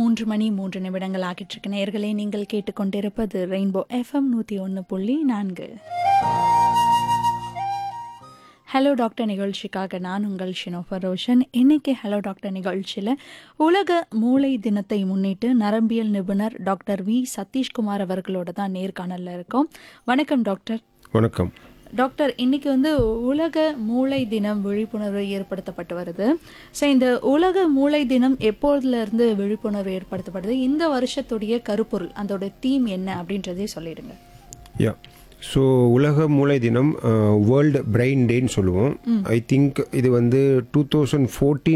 மூன்று மணி மூன்று நிமிடங்கள் ஆகிட்டு இருக்கு நேயர்களே நீங்கள் கேட்டுக்கொண்டிருப்பது ரெயின்போ எஃப்எம் நூற்றி ஒன்று புள்ளி நான்கு ஹலோ டாக்டர் நிகழ்ச்சிக்காக நான் உங்கள் ஷினோஃபர் ரோஷன் இன்னைக்கு ஹலோ டாக்டர் நிகழ்ச்சியில் உலக மூளை தினத்தை முன்னிட்டு நரம்பியல் நிபுணர் டாக்டர் வி சதீஷ்குமார் அவர்களோட தான் நேர்காணலில் இருக்கோம் வணக்கம் டாக்டர் வணக்கம் டாக்டர் இன்னைக்கு வந்து உலக மூளை தினம் விழிப்புணர்வு ஏற்படுத்தப்பட்டு வருது ஸோ இந்த உலக மூளை தினம் எப்போதுல இருந்து விழிப்புணர்வு ஏற்படுத்தப்படுது இந்த வருஷத்துடைய கருப்பொருள் அதோட தீம் என்ன அப்படின்றதே சொல்லிடுங்க யா ஸோ உலக மூளை தினம் வேர்ல்டு பிரெயின் டேன்னு சொல்லுவோம் ஐ திங்க் இது வந்து டூ தௌசண்ட்